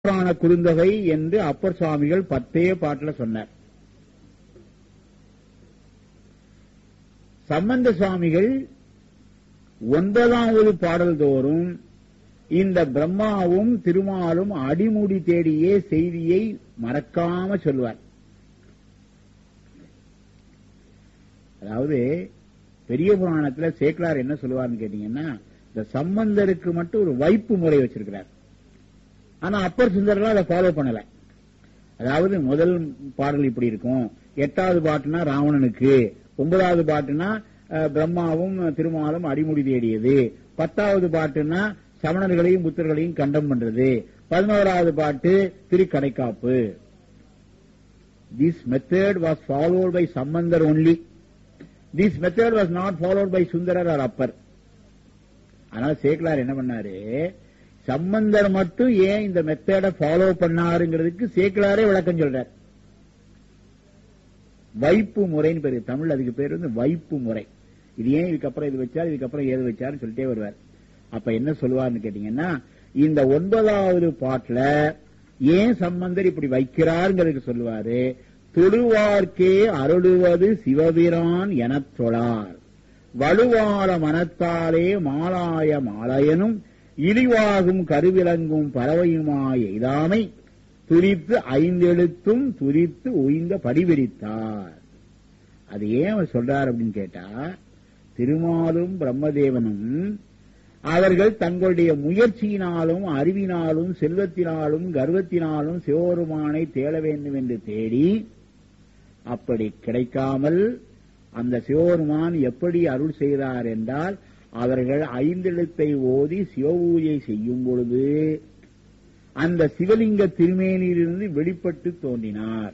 புராண குறுந்தொகை என்று அப்பர் சுவாமிகள் பத்தே பாட்டுல சொன்னார் சம்பந்த சுவாமிகள் ஒன்பதாவது பாடல் தோறும் இந்த பிரம்மாவும் திருமாலும் அடிமுடி தேடியே செய்தியை மறக்காம சொல்லுவார் அதாவது பெரிய புராணத்துல சேக்கலார் என்ன சொல்லுவார்னு கேட்டீங்கன்னா இந்த சம்பந்தருக்கு மட்டும் ஒரு வைப்பு முறை வச்சிருக்கிறார் ஆனா அப்பர் சுந்தரெல்லாம் அதை ஃபாலோ பண்ணல அதாவது முதல் பாடல் இப்படி இருக்கும் எட்டாவது பாட்டுனா ராவணனுக்கு ஒன்பதாவது பாட்டுனா அஹ், பிரம்மாவும் திருமாலும் அடிமுடி தேடியது பத்தாவது பாட்டுனா சமணர்களையும் புத்தர்களையும் கண்டம் பண்றது பதினோராவது பாட்டு திருக்கடைக்காப்பு this method was followed by Sambandar only this method was not followed by Sundarar or Appar அதனால சேக்கலார் என்ன பண்ணாரு சம்பந்தர் மட்டும் ஏன் இந்த மெத்தட ஃபாலோ பண்ணாருங்கிறதுக்கு சேக்கலாரே விளக்கம் சொல்றார் வைப்பு முறைன்னு பேரு தமிழ் அதுக்கு பேர் வந்து வைப்பு முறை இது ஏன் இதுக்கப்புறம் இது வச்சார் இதுக்கப்புறம் ஏது வச்சாருன்னு சொல்லிட்டே வருவார் அப்ப என்ன சொல்லுவார்னு கேட்டீங்கன்னா இந்த ஒன்பதாவது பாட்டுல ஏன் சம்பந்தர் இப்படி வைக்கிறாருங்கிறதுக்கு சொல்லுவாரு தொழுவார்க்கே அருளுவது சிவபிரான் எனத் தொழார் வலுவார மனத்தாலே மாலாய மாலயனும் இழிவாகும் கருவிலங்கும் பறவையுமாய் எய்தாமை துரித்து ஐந்தெழுத்தும் துரித்து உய்ந்த படிவிரித்தார் அது ஏன் அவர் சொல்றார் அப்படின்னு கேட்டா திருமாலும் பிரம்மதேவனும் அவர்கள் தங்களுடைய முயற்சியினாலும் அறிவினாலும் செல்வத்தினாலும் கர்வத்தினாலும் சிவபெருமானை தேட வேண்டும் என்று தேடி அப்படி கிடைக்காமல் அந்த சிவபெருமான் எப்படி அருள் செய்தார் என்றால் அவர்கள் ஐந்தெழுத்தை ஓதி சிவபூஜை செய்யும் பொழுது அந்த சிவலிங்க திருமேனியிலிருந்து வெளிப்பட்டு தோன்றினார்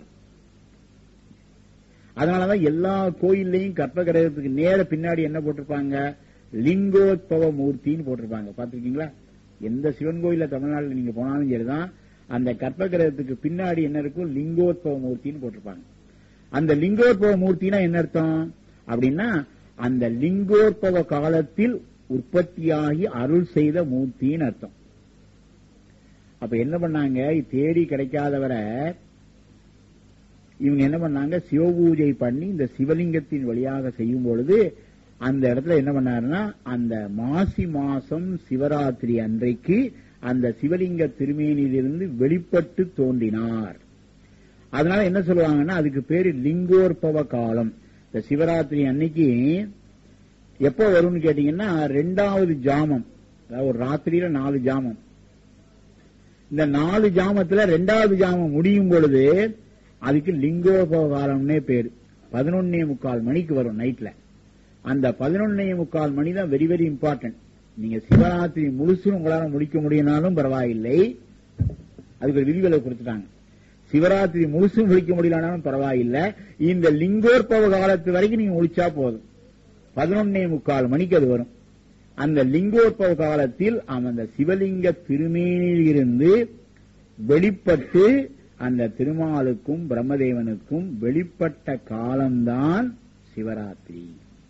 அதனாலதான் எல்லா கோயில்லையும் கற்பகிரகத்துக்கு நேர பின்னாடி என்ன போட்டிருப்பாங்க லிங்கோத்பவ மூர்த்தின்னு போட்டிருப்பாங்க பாத்திருக்கீங்களா எந்த சிவன் கோயில தமிழ்நாட்டில் நீங்க போனாலும் சரிதான் அந்த கற்பகிரகத்துக்கு பின்னாடி என்ன இருக்கும் லிங்கோத்பவ மூர்த்தின்னு போட்டிருப்பாங்க அந்த லிங்கோத்பவ மூர்த்தினா என்ன அர்த்தம் அப்படின்னா அந்த லிங்கோத்பவ காலத்தில் உற்பத்தியாகி அருள் செய்த மூர்த்தின்னு அர்த்தம் அப்ப என்ன பண்ணாங்க தேடி கிடைக்காதவரை இவங்க என்ன பண்ணாங்க சிவபூஜை பண்ணி இந்த சிவலிங்கத்தின் வழியாக செய்யும் பொழுது அந்த இடத்துல என்ன பண்ணாருன்னா அந்த மாசி மாசம் சிவராத்திரி அன்றைக்கு அந்த சிவலிங்க திருமேனியிலிருந்து வெளிப்பட்டு தோன்றினார் அதனால என்ன சொல்லுவாங்கன்னா அதுக்கு பேரு லிங்கோற்பவ காலம் இந்த சிவராத்திரி அன்னைக்கு எப்போ வரும்னு கேட்டீங்கன்னா ரெண்டாவது ஜாமம் அதாவது ஒரு ராத்திரியில நாலு ஜாமம் இந்த நாலு ஜாமத்துல ரெண்டாவது ஜாமம் முடியும் பொழுது அதுக்கு லிங்கோபவ காலம்னே பேரு பதினொன்னே முக்கால் மணிக்கு வரும் நைட்ல அந்த பதினொன்னே முக்கால் மணி தான் வெரி வெரி இம்பார்ட்டன்ட் நீங்க சிவராத்திரி முழுசும் உங்களால முடிக்க முடியினாலும் பரவாயில்லை அதுக்கு ஒரு விதிகளை கொடுத்துட்டாங்க சிவராத்திரி முழுசும் முடிக்க முடியலனாலும் பரவாயில்லை இந்த லிங்கோற்பவ காலத்து வரைக்கும் நீங்க முடிச்சா போதும் பதினொன்னே முக்கால் மணிக்கு அது வரும் அந்த லிங்கோற்பவ காலத்தில் அந்த சிவலிங்க திருமேனில் இருந்து வெளிப்பட்டு அந்த திருமாலுக்கும் பிரம்மதேவனுக்கும் வெளிப்பட்ட காலம்தான் சிவராத்திரி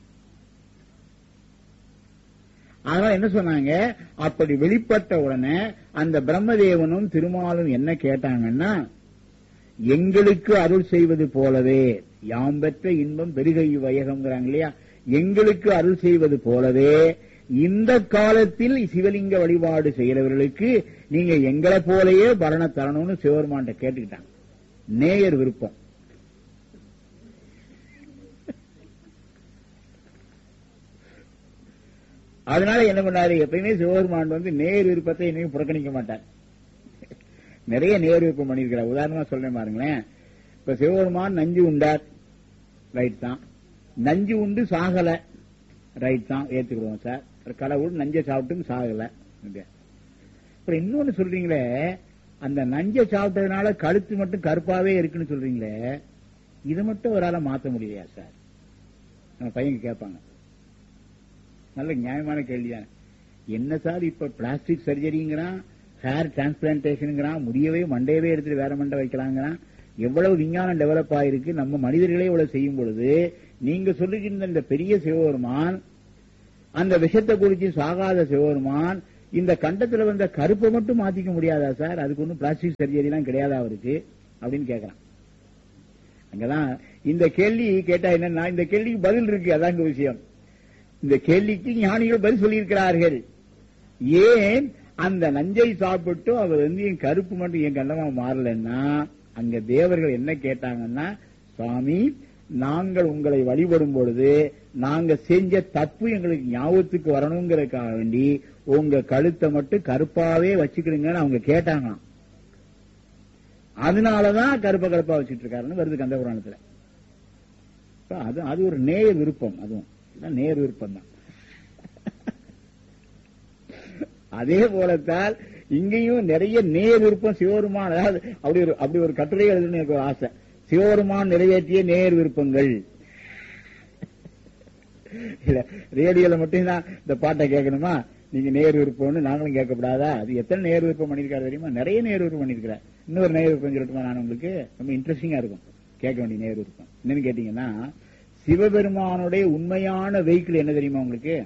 அதனால என்ன சொன்னாங்க அப்படி வெளிப்பட்ட உடனே அந்த பிரம்மதேவனும் திருமாலும் என்ன கேட்டாங்கன்னா எங்களுக்கு அருள் செய்வது போலவே யாம் பெற்ற இன்பம் பெருகை வயகம்ங்கிறாங்க இல்லையா எங்களுக்கு அருள் செய்வது போலவே இந்த காலத்தில் சிவலிங்க வழிபாடு செய்யறவர்களுக்கு நீங்க எங்களை போலயே பரண தரணும்னு சிவபெருமான்ட்ட கேட்டுக்கிட்டாங்க நேயர் விருப்பம் அதனால என்ன பண்ணாரு எப்பயுமே சிவபெருமான் வந்து நேர் விருப்பத்தை இனிமே புறக்கணிக்க மாட்டார் நிறைய நேர் விருப்பம் பண்ணியிருக்கிறார் உதாரணமா சொல்றேன் பாருங்களேன் இப்ப சிவபெருமான் நஞ்சு உண்டார் ரைட் தான் நஞ்சு உண்டு சாகல ரைட் தான் ஏத்துக்கிறோம் சார் கடவுள் நஞ்சை சாப்பிட்டும் சாகல Okay. அப்புறம் இன்னொன்னு சொல்றீங்களே அந்த நஞ்சை சாப்பிட்டதுனால கழுத்து மட்டும் கருப்பாவே இருக்குன்னு சொல்றீங்களே இதை மட்டும் அவரால மாத்த முடியலையா சார் நம்ம பையன் கேட்பாங்க நல்ல நியாயமான கேள்விதான் என்ன சார் இப்ப பிளாஸ்டிக் சர்ஜரிங்கிறான் ஹேர் டிரான்ஸ்பிளான்டேஷனுங்கிறான் முடியவே மண்டையவே எடுத்துட்டு வேற மண்டை வைக்கலாங்கிறான் எவ்வளவு விஞ்ஞானம் டெவலப் ஆயிருக்கு நம்ம மனிதர்களே இவ்வளவு செய்யும் பொழுது நீங்க சொல்லுகின்ற இந்த பெரிய சிவபெருமான் அந்த விஷத்தை குறித்து சாகாத சிவபெருமான் இந்த கண்டத்துல வந்த கருப்பை மட்டும் மாத்திக்க முடியாதா சார் அதுக்கு ஒன்றும் பிளாஸ்டிக் சர்ஜரி எல்லாம் கிடையாதா அவருக்கு அப்படின்னு கேட்கறான் அங்கதான் இந்த கேள்வி கேட்டா என்னன்னா இந்த கேள்விக்கு பதில் இருக்கு அதான் இங்க விஷயம் இந்த கேள்விக்கு ஞானிகள் பதில் சொல்லியிருக்கிறார்கள் ஏன் அந்த நஞ்சை சாப்பிட்டு அவர் வந்து என் கருப்பு மட்டும் என் கண்டமா மாறலன்னா அங்க தேவர்கள் என்ன கேட்டாங்கன்னா சுவாமி நாங்கள் உங்களை வழிபடும் பொழுது நாங்க செஞ்ச தப்பு எங்களுக்கு ஞாபகத்துக்கு வரணுங்கிறதுக்காக வேண்டி உங்க கழுத்தை மட்டும் கருப்பாவே வச்சுக்கிடுங்கன்னு அவங்க கேட்டாங்களாம் அதனாலதான் கருப்ப கருப்பா வச்சுட்டு இருக்காருன்னு வருது கந்த புராணத்துல அப்ப அது அது ஒரு நேர் விருப்பம் அதுவும் இதான் நேர் விருப்பம் தான் அதே போலத்தான் இங்கேயும் நிறைய நேர் விருப்பம் சிவபெருமான் அதாவது அப்படி ஒரு அப்படி ஒரு கட்டுரை எழுதணும்னு எனக்கு ஒரு ஆசை சிவபெருமான் நிறைவேற்றிய நேர் விருப்பங்கள் இல்ல ரேடியோல மட்டும்தான் இந்த பாட்டை கேட்கணுமா நீங்க நேர் விருப்பம்னு நாங்களும் கேட்கக்கூடாதா அது எத்தனை நேர் விருப்பம் பண்ணிருக்காரு தெரியுமா நிறைய நேர் விருப்பம் பண்ணிருக்கிறார் இன்னொரு நேர் விருப்பம் சொல்லட்டுமா நான் உங்களுக்கு ரொம்ப இன்ட்ரெஸ்டிங்கா இருக்கும் கேட்க வேண்டிய நேர் விருப்பம் என்னன்னு கேட்டீங்கன்னா சிவபெருமானுடைய உண்மையான வெஹிக்கிள் என்ன தெரியுமா உங்களுக்கு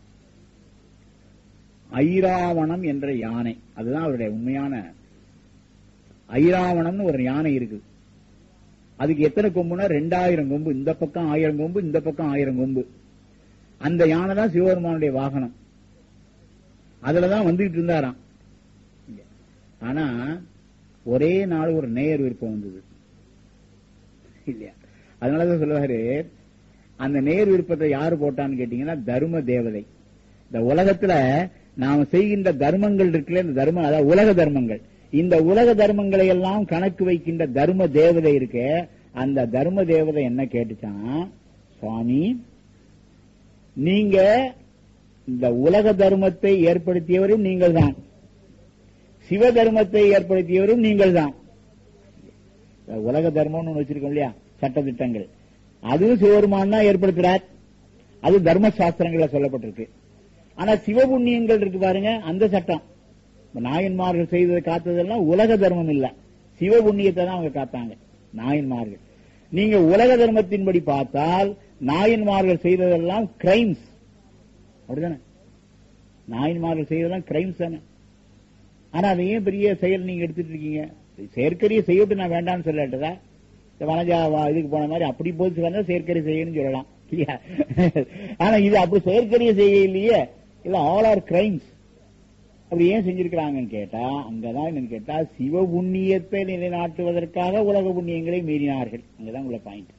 ஐராவணம் என்ற யானை அதுதான் அவருடைய உண்மையான ஐராவணம்னு ஒரு யானை இருக்கு அதுக்கு எத்தனை கொம்புனா ரெண்டாயிரம் கொம்பு இந்த பக்கம் ஆயிரம் கொம்பு இந்த பக்கம் ஆயிரம் கொம்பு அந்த யானை தான் சிவபெருமானுடைய வாகனம் அதுலதான் வந்துகிட்டு இருந்தாராம் ஆனா ஒரே நாள் ஒரு நேயர் விருப்பம் வந்தது இல்லையா அதனாலதான் சொல்லுவாரு அந்த நேர் விருப்பத்தை யாரு போட்டான்னு கேட்டீங்கன்னா தர்ம தேவதை இந்த உலகத்துல நாம செய்கின்ற தர்மங்கள் இருக்குல்ல இந்த தர்மம் அதாவது உலக தர்மங்கள் இந்த உலக தர்மங்களை எல்லாம் கணக்கு வைக்கின்ற தர்ம தேவதை இருக்க அந்த தர்ம தேவதை என்ன கேட்டுச்சான் சுவாமி நீங்க இந்த உலக தர்மத்தை ஏற்படுத்தியவரும் நீங்கள் தான் சிவ தர்மத்தை ஏற்படுத்தியவரும் நீங்கள் தான் உலக தர்மம்னு ஒண்ணு வச்சிருக்கோம் இல்லையா சட்ட திட்டங்கள் அதுவும் சிவபெருமான் தான் ஏற்படுத்துறார் அது தர்ம சாஸ்திரங்கள்ல சொல்லப்பட்டிருக்கு ஆனா சிவபுண்ணியங்கள் இருக்கு பாருங்க அந்த சட்டம் இப்ப நாயன்மார்கள் செய்ததை காத்ததெல்லாம் உலக தர்மம் இல்ல சிவபுண்ணியத்தை தான் அவங்க காத்தாங்க நாயன்மார்கள் நீங்க உலக தர்மத்தின்படி பார்த்தால் நாயன்மார்கள் செய்ததெல்லாம் கிரைம்ஸ் அப்படிதானே நாயன்மார்கள் செய்ததெல்லாம் கிரைம்ஸ் தானே ஆனா அதை ஏன் பெரிய செயல் நீங்க எடுத்துட்டு இருக்கீங்க செயற்கரிய செய்யட்டு நான் வேண்டாம்னு சொல்லட்டதா இந்த வனஜா வா- இதுக்கு போன மாதிரி அப்படி போச்சு வந்தா செயற்கரிய செய்யணும்னு சொல்லலாம் இல்லையா ஆனா இது அப்படி செயற்கரிய செய்ய இல்லையே இல்ல ஆல் ஆர் கிரைம்ஸ் அப்படி ஏன் செஞ்சிருக்கிறாங்கன்னு கேட்டா அங்கதான் என்னன்னு கேட்டா சிவ புண்ணியத்தை நிலைநாட்டுவதற்காக உலக புண்ணியங்களை மீறினார்கள் அங்கதான் உள்ள பாயிண்ட்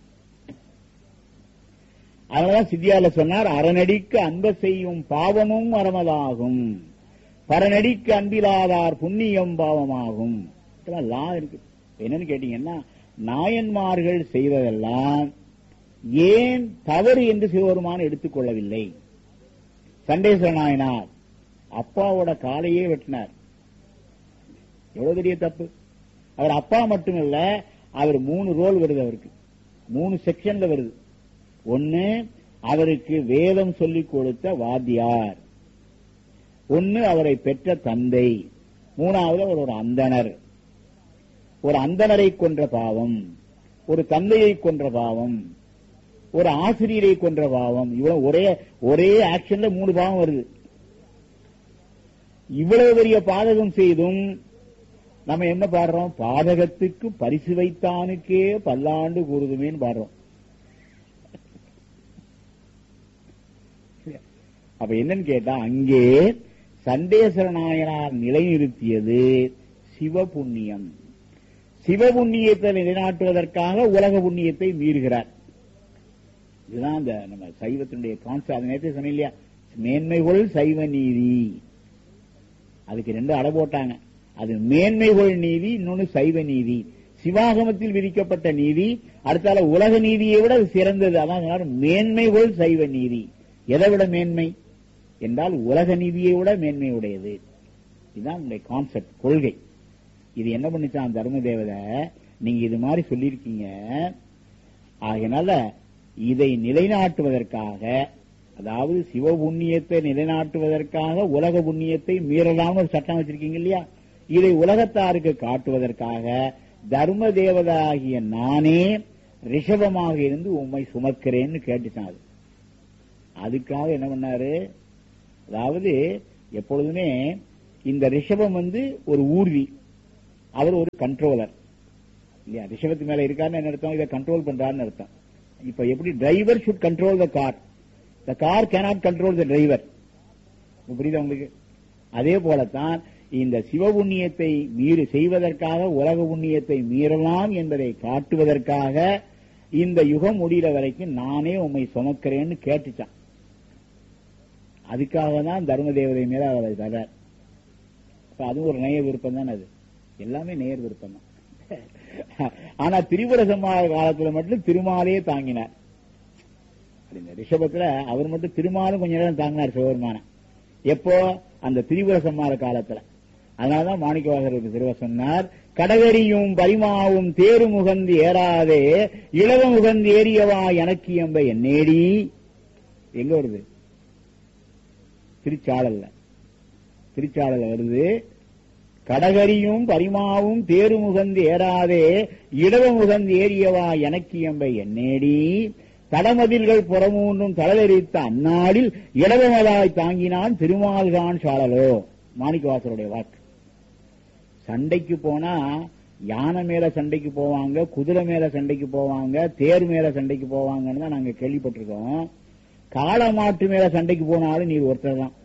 அதனாலதான் சித்தியால சொன்னார் அறநடிக்கு அன்ப செய்யும் பாவமும் அறமதாகும் பரநடிக்கு அன்பிலாதார் புண்ணியம் பாவமாகும் இதெல்லாம் லா இருக்கு என்னன்னு கேட்டீங்கன்னா நாயன்மார்கள் செய்வதெல்லாம் ஏன் தவறு என்று சிவபெருமான் எடுத்துக்கொள்ளவில்லை சண்டேஸ்வர நாயனார் அப்பாவோட காலையே வெட்டினார் எவ்வளவு பெரிய தப்பு அவர் அப்பா மட்டுமல்ல அவர் மூணு ரோல் வருது அவருக்கு மூணு செக்ஷன்ல வருது ஒன்னு அவருக்கு வேதம் சொல்லிக் கொடுத்த வாத்தியார் ஒன்னு அவரை பெற்ற தந்தை மூணாவது அவர் ஒரு அந்தணர் ஒரு அந்தணரை கொன்ற பாவம் ஒரு தந்தையை கொன்ற பாவம் ஒரு ஆசிரியரை கொன்ற பாவம் இவ்வளவு ஒரே ஒரே ஆக்ஷன்ல மூணு பாவம் வருது இவ்வளவு பெரிய பாதகம் செய்தும் நம்ம என்ன பாடுறோம் பாதகத்துக்கு பரிசு வைத்தானுக்கே பல்லாண்டு கூறுதுமேன்னு பாடுறோம் அப்ப என்னன்னு கேட்டா அங்கே சண்டேஸ்வர நாயனார் நிலைநிறுத்தியது சிவபுண்ணியம் சிவபுண்ணியத்தை நிலைநாட்டுவதற்காக உலக புண்ணியத்தை மீறுகிறார் இதுதான் அந்த நம்ம சைவத்தினுடைய கான்செப்ட் அது நேரத்தை சொன்னேன் இல்லையா மேன்மைகொள் சைவ நீதி அதுக்கு ரெண்டு அடை போட்டாங்க அது மேன்மைகொள் நீதி இன்னொன்னு சைவ நீதி சிவாகமத்தில் விதிக்கப்பட்ட நீதி அடுத்தால உலக நீதியை விட அது சிறந்தது அதான் சொன்னார் மேன்மைகொள் சைவ நீதி எதை விட மேன்மை என்றால் உலக நீதியை விட மேன்மை உடையது இதுதான் உங்களுடைய கான்செப்ட் கொள்கை இது என்ன பண்ணிச்சான் தர்ம தேவதை நீங்க இது மாதிரி சொல்லியிருக்கீங்க ஆகையினால இதை நிலைநாட்டுவதற்காக அதாவது சிவ புண்ணியத்தை நிலைநாட்டுவதற்காக உலக புண்ணியத்தை மீறலாம்னு ஒரு சட்டம் வச்சிருக்கீங்க இல்லையா இதை உலகத்தாருக்கு காட்டுவதற்காக தர்ம தேவதாகிய நானே ரிஷபமாக இருந்து உம்மை சுமக்கிறேன்னு கேட்டுச்சான் அது அதுக்காக என்ன பண்ணாரு அதாவது எப்பொழுதுமே இந்த ரிஷபம் வந்து ஒரு ஊர்தி அவர் ஒரு கண்ட்ரோலர் இல்லையா ரிஷபத்து மேல இருக்காருன்னு என்ன அர்த்தம் இதை கண்ட்ரோல் பண்றாருன்னு அர்த்தம் இப்ப எப்படி driver should control the car the car cannot control the driver புரியுதா உங்களுக்கு அதே போலத்தான் இந்த சிவ புண்ணியத்தை மீறி செய்வதற்காக உலக புண்ணியத்தை மீறலாம் என்பதை காட்டுவதற்காக இந்த யுகம் முடிகிற வரைக்கும் நானே உம்மை சுமக்கிறேன்னு கேட்டுச்சான் அதுக்காக தான் தர்ம தேவதை மேல அவரை தர்றார் அப்ப அது ஒரு நேய விருப்பம் தான் அது எல்லாமே நேர் விருப்பம் தான் ஆனா திரிபுர சம்மார காலத்துல மட்டும் திருமாலே தாங்கினார் இந்த ரிஷபத்துல அவர் மட்டும் திருமாலும் கொஞ்ச நேரம் தாங்கினார் சிவபெருமான எப்போ அந்த திரிபுர சம்மார காலத்துல அதனாலதான் மாணிக்கவாசருக்கு திருவ சொன்னார் கடகரியும் பரிமாவும் தேரு முகந்து ஏறாதே இளவ முகந்து ஏறியவா எனக்கு எம்ப என்னேடி எங்க வருது திருச்சாளல்ல திருச்சாளல் வருது கடகரியும் பரிமாவும் தேரு முகந்து ஏறாதே இடவ முகந்து ஏறியவா எனக்கு எம்பை என்னேடி தடமதில்கள் புறமூன்றும் தளலெரித்த அந்நாளில் இடவமதாய் தாங்கினான் திருமால்கான் சாளலோ மாணிக்கவாசருடைய வாக்கு சண்டைக்கு போனா யானை மேல சண்டைக்கு போவாங்க குதிரை மேல சண்டைக்கு போவாங்க தேர் மேல சண்டைக்கு போவாங்கன்னு தான் நாங்க கேள்விப்பட்டிருக்கோம் காளை மாட்டு மேல சண்டைக்கு போனாலும் நீ ஒருத்தர் தான்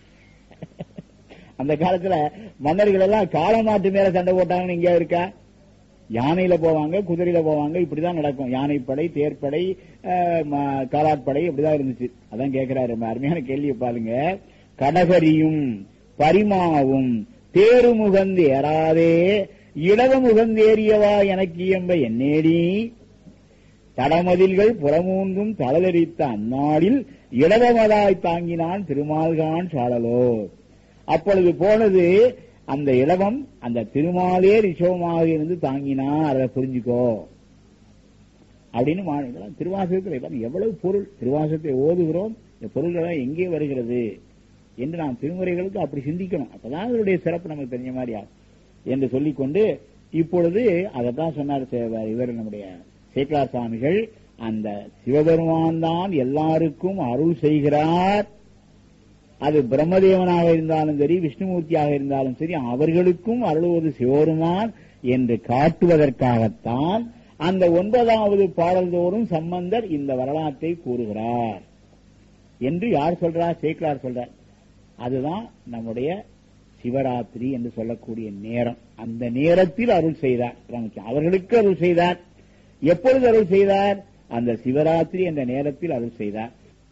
அந்த காலத்துல மன்னர்கள் எல்லாம் காளை மாட்டு மேல சண்டை போட்டாங்கன்னு இங்க இருக்கா யானையில போவாங்க குதிரையில போவாங்க இப்படிதான் நடக்கும் யானைப்படை தேர்ப்படை அஹ், ம- காலாட்படை இப்படிதான் இருந்துச்சு அதான் கேட்கிறாரு ரொம்ப அருமையான கேள்வியை பாருங்க கடகரியும் பரிமாவும் தேரு முகந்து ஏறாதே இடவ முகந்து ஏறியவா எனக்கு இயம்ப என்னேடி தடமதில்கள் புறமூன்றும் தளலரித்த அந்நாளில் இடவமதாய் தாங்கினான் திருமால்கான் சாளலோ அப்பொழுது போனது அந்த இளவம் அந்த திருமாலே ரிஷவமாக இருந்து தாங்கினா அதை புரிஞ்சுக்கோ அப்படின்னு மா- திருவாசகத்தில் பாருங்க, எவ்வளவு பொருள் திருவாசகத்தை ஓதுகிறோம் இந்த பொருள்கள் எங்கே வருகிறது என்று நாம் திருமுறைகளுக்கு அப்படி சிந்திக்கணும் அப்பதான் அதனுடைய சிறப்பு நமக்கு தெரிஞ்ச மாதிரி ஆகும் என்று சொல்லிக்கொண்டு இப்பொழுது அதைத்தான் சொன்னார் சே- இவர் நம்முடைய சேக்கலார் சுவாமிகள் அந்த சிவபெருமான் தான் எல்லாருக்கும் அருள் செய்கிறார் அது பிரம்மதேவனாக இருந்தாலும் சரி விஷ்ணுமூர்த்தியாக இருந்தாலும் சரி அவர்களுக்கும் அருளுவது சிவபெருமான் என்று காட்டுவதற்காகத்தான் அந்த ஒன்பதாவது பாடல்தோறும் சம்பந்தர் இந்த வரலாற்றை கூறுகிறார் என்று யார் சொல்றார் சேக்கலார் சொல்றார் அதுதான் நம்முடைய சிவராத்திரி என்று சொல்லக்கூடிய நேரம் அந்த நேரத்தில் அருள் செய்தார் நமக்கு அவர்களுக்கு அருள் செய்தார் எப்பொழுது அருள் செய்தார் அந்த சிவராத்திரி என்ற நேரத்தில் அருள் செய்தார்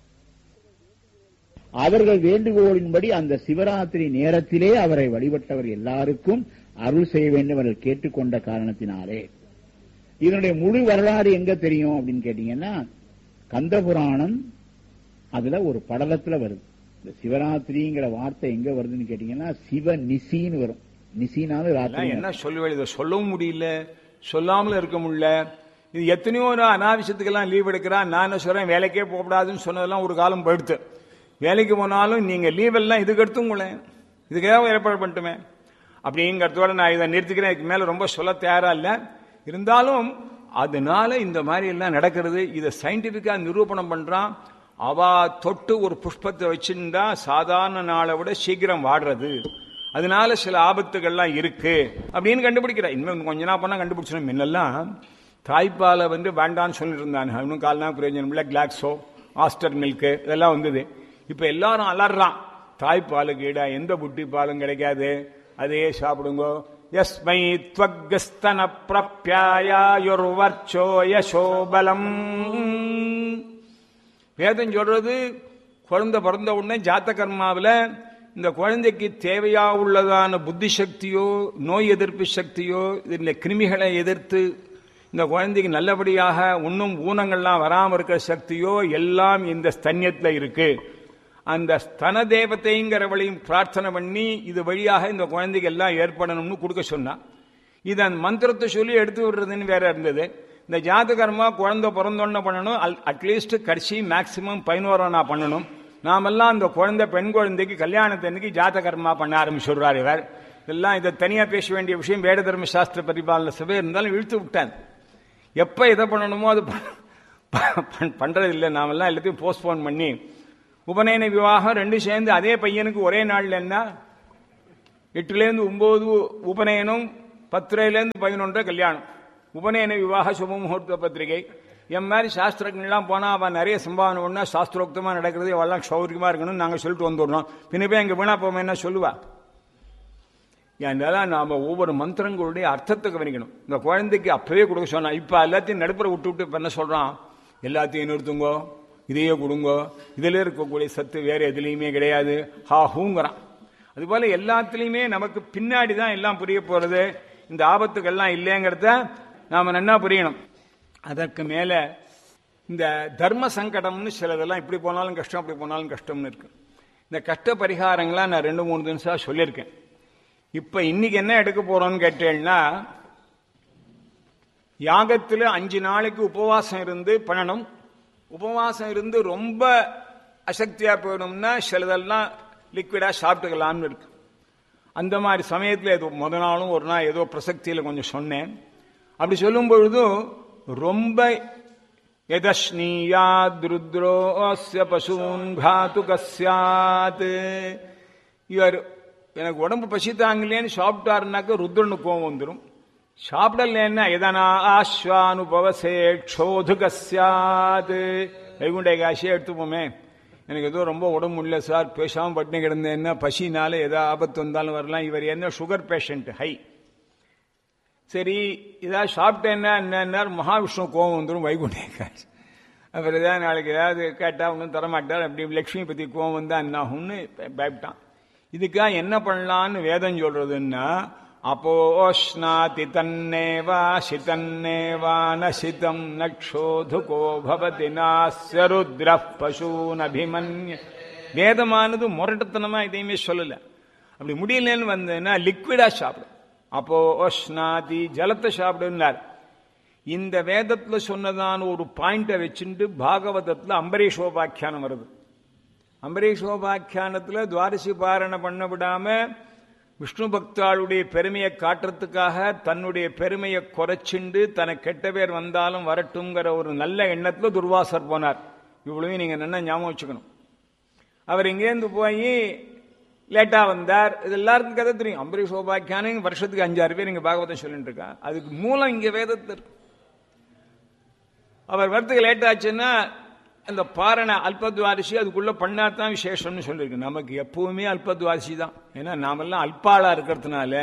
அவர்கள் வேண்டுகோளின்படி அந்த சிவராத்திரி நேரத்திலே அவரை வழிபட்டவர் எல்லாருக்கும் அருள் செய்ய வேண்டும் அவர்கள் கேட்டுக்கொண்ட காரணத்தினாலே இதனுடைய முழு வரலாறு எங்க தெரியும் அப்படின்னு கேட்டீங்கன்னா கந்தபுராணம் அதுல ஒரு படலத்துல வருது இந்த சிவராத்திரிங்கிற வார்த்தை எங்க வருதுன்னு கேட்டீங்கன்னா சிவ நிசின்னு வரும் நிசினாலும் எல்லாம் ராத்திரி என்ன சொல்லுவேன் இதை சொல்லவும் முடியல சொல்லாமலும் இருக்க முடியல இது எத்தனையோ நான் அனாவசியத்துக்கெல்லாம் லீவ் எடுக்கிறான் நான் என்ன சொல்றேன் வேலைக்கே போகக்கூடாதுன்னு சொன்னதெல்லாம் ஒரு காலம் போயிடுத்து வேலைக்கு போனாலும் நீங்க லீவ் எல்லாம் இதுக்கு எடுத்துங்களேன் இதுக்காக ஏற்பாடு பண்ணிட்டுமே அப்படிங்கிறதோட நான் இதை நிறுத்திக்கிறேன் இதுக்கு மேல ரொம்ப சொல்ல தயாரா இல்ல இருந்தாலும் அதனால இந்த மாதிரி எல்லாம் நடக்கிறது இதை சயின்டிபிக்கா நிரூபணம் பண்றான் அவ தொட்டு ஒரு புஷ்பத்தை வச்சிருந்தா சாதாரண நாளை விட சீக்கிரம் வாடுறது அதனால சில ஆபத்துகள்லாம் இருக்கு அப்படின்னு கண்டுபிடிக்கிறா இன்னும் கொஞ்ச நாள் பண்ணா கண்டுபிடிச்சிடும் முன்னெல்லாம் தாய்ப்பாலை வந்து வேண்டான்னு சொல்லிட்டு இருந்தாங்க இன்னும் கால்னா பிரயோஜனம் இல்லை கிளாக்ஸோ ஆஸ்டர் மில்க் இதெல்லாம் வந்தது இப்ப எல்லாரும் அலறான் தாய்ப்பாலுக்கு ஈடா எந்த புட்டி பாலும் கிடைக்காது அதையே சாப்பிடுங்கோ யஸ்மை துவகஸ்தன பிரப்யாயுர்வர்ச்சோ யசோபலம் வேதம் சொல்றது குழந்தை பிறந்த உடனே ஜாத்த கர்மாவில் இந்த குழந்தைக்கு தேவையா உள்ளதான புத்தி சக்தியோ நோய் எதிர்ப்பு சக்தியோ இந்த கிருமிகளை எதிர்த்து இந்த குழந்தைக்கு நல்லபடியாக இன்னும் ஊனங்கள்லாம் வராமல் இருக்கிற சக்தியோ எல்லாம் இந்த ஸ்தன்யத்தில் இருக்கு அந்த ஸ்தன தேவதைங்கிறவளையும் பிரார்த்தனை பண்ணி இது வழியாக இந்த குழந்தைக்கு எல்லாம் ஏற்படணும்னு கொடுக்க சொன்னா இது அந்த மந்திரத்தை சொல்லி எடுத்து விடுறதுன்னு வேற இருந்தது இந்த ஜாதகர்மா குழந்தை பிறந்தோன்னு பண்ணணும் அட்லீஸ்ட் கடைசி மேக்சிமம் பதினோராம் நான் பண்ணணும் நாமெல்லாம் அந்த குழந்தை பெண் குழந்தைக்கு கல்யாணத்தன்னைக்கு ஜாதகர்மா பண்ண ஆரம்பிச்சுடுறாரு இவர் இதெல்லாம் இதை தனியா பேச வேண்டிய விஷயம் வேட தர்ம சாஸ்திர பரிபாலன சபை இருந்தாலும் இழுத்து விட்டான் எப்ப எதை பண்ணணுமோ அது ப- ப- பண்றது இல்லை நாமெல்லாம் எல்லாத்தையும் போஸ்ட்போன் பண்ணி உபநயன விவாகம் ரெண்டு சேர்ந்து அதே பையனுக்கு ஒரே நாள்ல என்ன எட்டுலேருந்து ஒன்பது உபநயனம் பத்துலேருந்து பதினொன்றரை கல்யாணம் உபநயன விவாக சுப முகூர்த்த பத்திரிகை என் மாதிரி சாஸ்திரங்கள்லாம் போனால் அவன் நிறைய சம்பாவனை ஒன்றா சாஸ்திரோக்தமாக நடக்கிறது அவெல்லாம் சௌரியமாக இருக்கணும்னு நாங்கள் சொல்லிட்டு வந்துடுறோம் பின்ன போய் எங்கள் வீணா போவோம் என்ன சொல்லுவா அதனால நாம ஒவ்வொரு மந்திரங்களுடைய அர்த்தத்தை கவனிக்கணும் இந்த குழந்தைக்கு அப்பவே கொடுக்க சொன்னா இப்ப எல்லாத்தையும் நடுப்புற விட்டு விட்டு இப்ப என்ன சொல்றான் எல்லாத்தையும் நிறுத்துங்கோ இதையே கொடுங்கோ இதுல இருக்கக்கூடிய சத்து வேற எதுலையுமே கிடையாது ஹா ஹூங்கிறான் அதுபோல எல்லாத்துலயுமே நமக்கு பின்னாடி தான் எல்லாம் புரிய போறது இந்த ஆபத்துக்கெல்லாம் இல்லைங்கிறத நாம நன்னா புரியணும் அதற்கு மேல இந்த தர்ம சங்கடம்னு சிலதெல்லாம் இப்படி போனாலும் கஷ்டம் அப்படி போனாலும் கஷ்டம்னு இருக்கு இந்த கஷ்ட பரிகாரங்களாம் நான் ரெண்டு மூணு தினசா சொல்லியிருக்கேன் இப்ப இன்னைக்கு என்ன எடுக்க போறோம்னு கேட்டேன்னா யாகத்துல அஞ்சு நாளைக்கு உபவாசம் இருந்து பண்ணணும் உபவாசம் இருந்து ரொம்ப அசக்தியா போயிடும்னா சிலதெல்லாம் லிக்விடா சாப்பிட்டுக்கலாம்னு இருக்கு அந்த மாதிரி சமயத்தில் ஏதோ முத நாளும் ஒரு நாள் ஏதோ பிரசக்தியில் கொஞ்சம் சொன்னேன் அப்படி சொல்லும் பொழுதும் ரொம்ப எதஸ்னீயாத் ருத்ரோஸ்ய பசூன் காத்து கஸ்யாத் இவர் எனக்கு உடம்பு பசி தாங்கலேன்னு சாப்பிட்டாருனாக்க ருத்ரனு கோவம் வந்துடும் சாப்பிடலன்னா எதனா ஆஸ்வானுபவசே க்ஷோது கஸ்யாது வைகுண்ட காசியே எடுத்துப்போமே எனக்கு ஏதோ ரொம்ப உடம்பு முடியல சார் பேசாம பட்டினி கிடந்தேன்னா பசினால ஏதோ ஆபத்து வந்தாலும் வரலாம் இவர் என்ன சுகர் பேஷண்ட் ஹை சரி ஏதாவது சாப்பிட்டேன்னா என்ன மகாவிஷ்ணு கோவம் வந்துடும் வைகுண்ட காசி அப்புறம் ஏதாவது நாளைக்கு ஏதாவது கேட்டா ஒன்றும் தரமாட்டார் அப்படி லக்ஷ்மி பத்தி கோவம் வந்தா என்ன ஆகும்னு பயப்பட்டான் இதுக்காக என்ன பண்ணலான்னு வேதம் சொல்றதுன்னா அப்போஷ்ணாதி தன்னேவா சிதன்னேவா நசிதம் நக்ஷோதுகோ பவதி நாஸ்ய ருத்ர பசூன் அபிமன்ய வேதமானது முரட்டத்தனமா இதையுமே சொல்லல அப்படி முடியலன்னு வந்ததுன்னா லிக்விடா சாப்பிடு அப்போ ஓஷ்ணாதி ஜலத்தை சாப்பிடுனார் இந்த வேதத்துல சொன்னதான ஒரு பாயிண்ட வச்சுட்டு பாகவதத்துல அம்பரீஷோபாக்கியானம் வருது அம்பரீஷோபாக்கியானத்தில் துவாரசி பாரணை பண்ண விடாம விஷ்ணு பக்தாளுடைய பெருமையை காட்டுறதுக்காக தன்னுடைய பெருமையை குறைச்சிண்டு தனக்கு கெட்ட பேர் வந்தாலும் வரட்டுங்கிற ஒரு நல்ல எண்ணத்துல துர்வாசர் போனார் இவ்வளவு நீங்க என்ன ஞாபகம் வச்சுக்கணும் அவர் இங்கேருந்து போய் லேட்டா வந்தார் இது எல்லாருக்கும் கதை தெரியும் அம்பரீஷ் சோபாக்கியானம் வருஷத்துக்கு அஞ்சாறு பேர் இங்க பாகவதம் சொல்லிட்டு இருக்கா அதுக்கு மூலம் இங்க வேதத்தில் இருக்கு அவர் வரத்துக்கு லேட் ஆச்சுன்னா அந்த பாரணை அல்பத்வாரிசி அதுக்குள்ள பண்ணாதான் விசேஷம்னு சொல்லியிருக்கு நமக்கு எப்பவுமே அல்பத்வாரிசி தான் ஏன்னா நாமெல்லாம் அல்பாளா இருக்கிறதுனால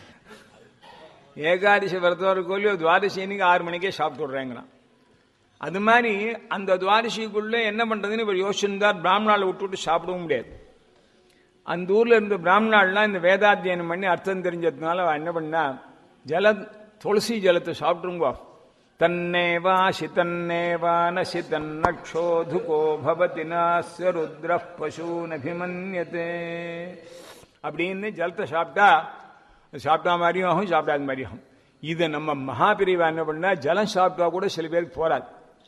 ஏகாதசி விரதம் கோலியோ துவாதசி இன்னைக்கு ஆறு மணிக்கே சாப்பிட்டு விடுறேங்கிறான் அது மாதிரி அந்த துவாதசிக்குள்ள என்ன பண்றதுன்னு இவர் யோசிச்சிருந்தார் பிராமணால விட்டு விட்டு சாப்பிடவும் முடியாது அந்த ஊர்ல இருந்த பிராமணாலாம் இந்த வேதாத்தியனம் பண்ணி அர்த்தம் தெரிஞ்சதுனால அவன் என்ன பண்ணா ஜல துளசி ஜலத்தை சாப்பிட்டுருங்கோ தன்னேவா சிதன்னேவா நசிதன்னக்ஷோதுகோ பவதி நாஸ்ய ருத்ர பசூனபிமன்யதே அப்படின்னு ஜலத்தை சாப்பிட்டா சாப்பிட்டா மாதிரியும் ஆகும் சாப்பிடாத மாதிரியும் ஆகும் இதை நம்ம மகாபிரிவா என்ன பண்ணா ஜலம் சாப்பிட்டா கூட சில பேருக்கு போராது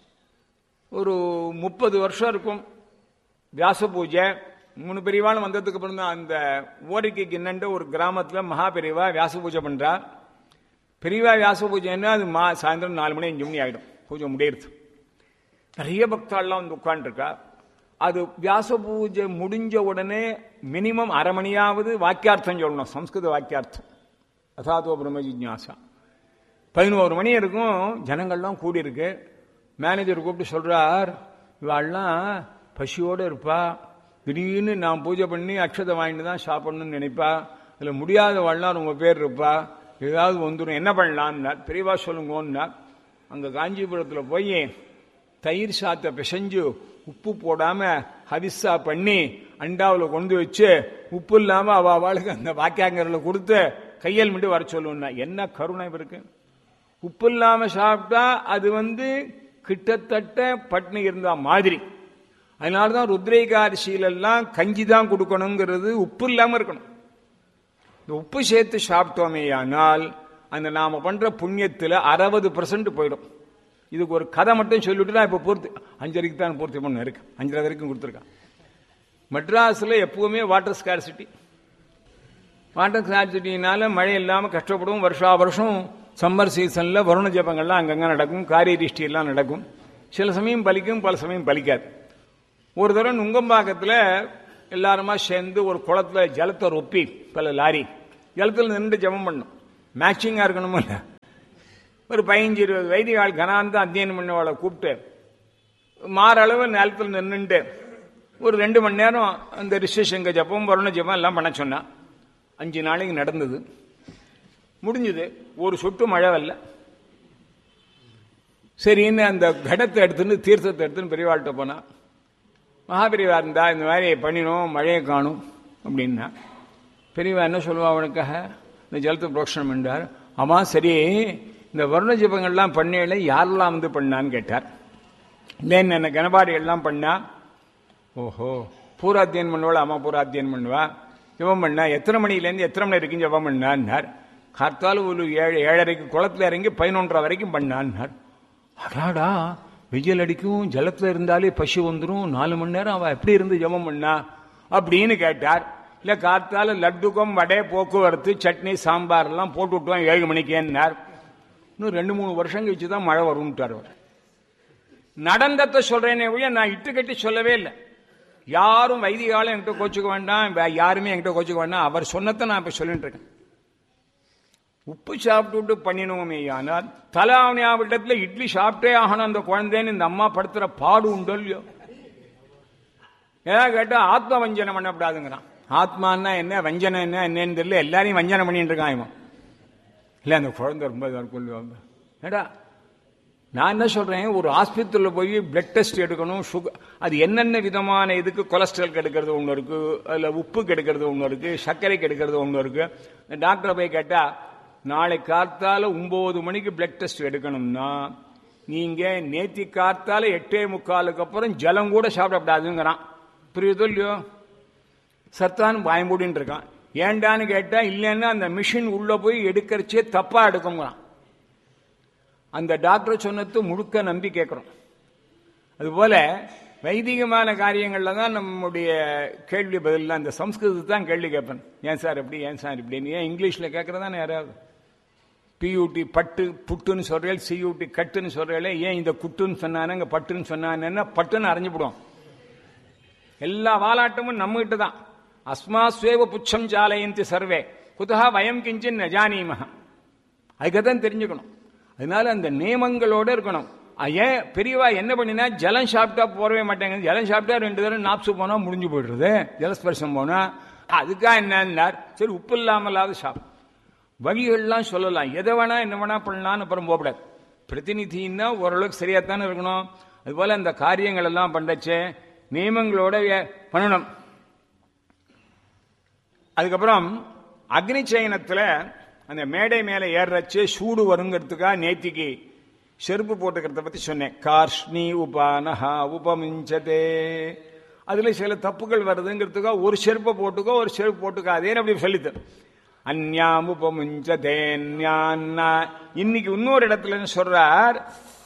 ஒரு முப்பது வருஷம் இருக்கும் வியாச பூஜை மூணு பெரியவாளும் வந்ததுக்கு அப்புறம் தான் அந்த ஓரிக்கை கிண்ணண்ட ஒரு கிராமத்தில் மகாபெரிவா வியாச பூஜை பண்றா பெரியவா வியாச பூஜைன்னா அது மா சாயந்தரம் நாலு மணி அஞ்சு மணி ஆகிடும் பூஜை முடியறது நிறைய பக்தாள்லாம் வந்து உட்காந்துருக்கா அது வியாச பூஜை முடிஞ்ச உடனே மினிமம் அரை மணியாவது வாக்கியார்த்தம் சொல்லணும் சம்ஸ்கிருத வாக்கியார்த்தம் அசாதோ பிரம்ம ஜிஜாசா பதினோரு மணி இருக்கும் ஜனங்கள்லாம் கூடியிருக்கு மேனேஜர் கூப்பிட்டு சொல்றார் இவாள்லாம் பசியோடு இருப்பா திடீர்னு நான் பூஜை பண்ணி அக்ஷதை வாங்கிட்டு தான் சாப்பிடணும்னு நினைப்பா அதில் முடியாதவாள்லாம் ரொம்ப பேர் இருப்பா ஏதாவது வந்துடும் என்ன பண்ணலான்னார் பெரியவா சொல்லுங்கன்னார் அங்கே காஞ்சிபுரத்தில் போய் தயிர் சாத்தை பிசைஞ்சு உப்பு போடாம ஹரிசா பண்ணி அண்டாவில் கொண்டு வச்சு உப்பு இல்லாம அவ அவளுக்கு அந்த வாக்கியாங்கரில் கொடுத்து கையல் மட்டும் வர சொல்லுன்னா என்ன கருணை இருக்கு உப்பு இல்லாம சாப்பிட்டா அது வந்து கிட்டத்தட்ட பட்னி இருந்தா மாதிரி அதனாலதான் ருத்ரேகாரிசியிலெல்லாம் கஞ்சி தான் கொடுக்கணுங்கிறது உப்பு இல்லாம இருக்கணும் இந்த உப்பு சேர்த்து சாப்பிட்டோமே ஆனால் அந்த நாம பண்ற புண்ணியத்துல அறுபது பர்சன்ட் போயிடும் இதுக்கு ஒரு கதை மட்டும் சொல்லிட்டு நான் இப்ப பூர்த்தி அஞ்சரைக்கு தான் பூர்த்தி பண்ண இருக்கு அஞ்சரை வரைக்கும் கொடுத்துருக்கான் மெட்ராஸ்ல எப்பவுமே வாட்டர் ஸ்கார்சிட்டி வாட்டர் ஸ்கார்சிட்டினால மழை இல்லாம கஷ்டப்படும் வருஷா வருஷம் சம்மர் சீசன்ல வருண ஜபங்கள்லாம் அங்கங்க நடக்கும் காரிய திருஷ்டி எல்லாம் நடக்கும் சில சமயம் பலிக்கும் பல சமயம் பலிக்காது ஒரு தடவை நுங்கம்பாக்கத்தில் எல்லாருமா சேர்ந்து ஒரு குளத்துல ஜலத்தை ரொப்பி பல லாரி ஜலத்தில் நின்று ஜெபம் பண்ணும் மேட்சிங்காக இருக்கணுமில்ல ஒரு பதினஞ்சு இருபது வைதிகால் கனாந்த அத்தியனம் பண்ணவளை கூப்பிட்டு மாறளவு நிலத்தில் நின்றுட்டு ஒரு ரெண்டு மணி நேரம் அந்த ரிஷிசங்க ஜப்பம் வருண ஜப்பம் எல்லாம் பண்ண சொன்னான் அஞ்சு நாளைக்கு நடந்தது முடிஞ்சது ஒரு சொட்டு மழை வரல சரின்னு அந்த கடத்தை எடுத்துன்னு தீர்த்தத்தை எடுத்துன்னு பெரியவாள்கிட்ட போனா மகாபெரிவா இருந்தா இந்த மாதிரி பண்ணினோம் மழையை காணும் அப்படின்னா பெரியவா என்ன சொல்லுவா அவனுக்காக இந்த ஜலத்தை புரோஷனம் பண்ணார் ஆமா சரி இந்த வருண ஜபங்கள்லாம் பண்ணையில யாரெல்லாம் வந்து பண்ணான்னு கேட்டார் இல்லைன்னு என்ன கனபாடி எல்லாம் பண்ணா ஓஹோ பூராத்தியன் பண்ணுவாள் அம்மா பூராத்தியன் பண்ணுவா ஜபம் பண்ணா எத்தனை மணிலேருந்து எத்தனை மணி வரைக்கும் ஜபம் பண்ணான்னார் கார்த்தால ஒரு ஏழு ஏழரைக்கு குளத்துல இறங்கி பதினொன்றரை வரைக்கும் பண்ணான்னார் அடாடா வெயில் அடிக்கும் ஜலத்துல இருந்தாலே பசு வந்துடும் நாலு மணி நேரம் அவ எப்படி இருந்து ஜபம் பண்ணா அப்படின்னு கேட்டார் இல்ல கார்த்தால லட்டுக்கும் வடை போக்குவரத்து சட்னி சாம்பார் எல்லாம் போட்டு விட்டுவான் ஏழு மணிக்கேன்னார் இன்னும் ரெண்டு மூணு வருஷம் கழிச்சு தான் மழை வரும்ட்டார் அவர் நடந்ததை சொல்றேனே ஒழிய நான் இட்டு கட்டி சொல்லவே இல்லை யாரும் வைதிகாலும் என்கிட்ட கோச்சுக்க வேண்டாம் வே- யாருமே என்கிட்ட கோச்சுக்க வேண்டாம் அவர் சொன்னதை நான் இப்ப சொல்லிட்டு இருக்கேன் உப்பு சாப்பிட்டு பண்ணினோமே ஆனால் தலாவணியாவிடத்துல இட்லி சாப்பிட்டே ஆகணும் அந்த குழந்தைன்னு இந்த அம்மா படுத்துற பாடு உண்டோ இல்லையோ ஏதாவது கேட்டா ஆத்ம வஞ்சனம் பண்ணக்கூடாதுங்கிறான் ஆத்மான்னா என்ன வஞ்சனம் என்ன என்னன்னு தெரியல எல்லாரையும் வஞ்சனம் பண்ணிட்டு இருக்கான் இவன் இல்ல அந்த குழந்தை ரொம்ப இதா இருக்கும் ஏடா நான் என்ன சொல்றேன் ஒரு ஆஸ்பத்திரியில் போய் பிளட் டெஸ்ட் எடுக்கணும் சுகர் அது என்னென்ன விதமான இதுக்கு கொலஸ்ட்ரால் கெடுக்கிறது ஒன்று இருக்கு அதில் உப்பு கெடுக்கிறது ஒன்று இருக்கு சர்க்கரை கெடுக்கிறது ஒன்று இருக்கு இந்த டாக்டரை போய் கேட்டா நாளை கார்த்தால ஒன்பது மணிக்கு பிளட் டெஸ்ட் எடுக்கணும்னா நீங்க நேத்தி கார்த்தால எட்டே முக்காலுக்கு அப்புறம் ஜலம் கூட சாப்பிடக்கூடாதுங்கிறான் புரியுதோ இல்லையோ சத்தான் பயம்பூடின்னு இருக்கான் ஏண்டான்னு கேட்டா இல்லைன்னா அந்த மிஷின் உள்ள போய் எடுக்கிறச்சே தப்பா எடுக்குங்கிறான் அந்த டாக்டர் சொன்னது முழுக்க நம்பி கேட்கிறோம் அதுபோல வைதிகமான காரியங்கள்ல தான் நம்முடைய கேள்வி பதில் அந்த சம்ஸ்கிருதத்தை தான் கேள்வி கேட்பேன் ஏன் சார் எப்படி ஏன் சார் இப்படின்னு ஏன் இங்கிலீஷ்ல கேட்கறதானே யாராவது பியூடி பட்டு புட்டுன்னு சொல்றேன் சியூடி கட்டுன்னு சொல்றேன் ஏன் இந்த குட்டுன்னு சொன்னானே இங்க பட்டுன்னு சொன்னானேன்னா பட்டுன்னு அரைஞ்சுவிடுவோம் எல்லா வாலாட்டமும் நம்ம கிட்ட தான் அஸ்மாஸ்வேவ புச்சம் ஜாலயந்தி சர்வே குதா வயம் கிஞ்சின் நஜானீமஹ அதுக்கு தான் தெரிஞ்சுக்கணும் அதனால அந்த நியமங்களோட இருக்கணும் அஹ் ஏன் பெரியவா என்ன பண்ணினா ஜலம் சாப்பிட்டா போறவே மாட்டேங்குது ஜலம் சாப்பிட்டா ரெண்டு தடவை நாப்சு போனா முடிஞ்சு போயிடுறது ஜலஸ்பர்சம் போனா அதுக்கா என்னன்னார் சரி உப்பு இல்லாமலாவது சாப்பிடும் வழிகள்லாம் சொல்லலாம் எதை வேணா என்ன வேணா பண்ணலாம்னு அப்புறம் போகக்கூடாது பிரதிநிதின்னா ஓரளவுக்கு சரியாத்தானே இருக்கணும் அதுபோல அந்த காரியங்கள் எல்லாம் பண்ணச்சே நியமங்களோட ஏ- பண்ணணும் அதுக்கப்புறம் அக்னி சயனத்துல அந்த மேடை மேல ஏறுறச்சு சூடு வருங்கிறதுக்காக நேத்திக்கு செருப்பு போட்டுக்கிறத பத்தி சொன்னேன் கார்ஷ்ணி உபானஹா உபமிஞ்சதே அதுல சில தப்புகள் வருதுங்கிறதுக்காக ஒரு செருப்பை போட்டுக்கோ ஒரு செருப்பு போட்டுக்காதேன்னு அப்படி சொல்லித்து அந்யாம் உபமுஞ்சதேன்யான்னா இன்னைக்கு இன்னொரு இடத்துல என்ன சொல்றார்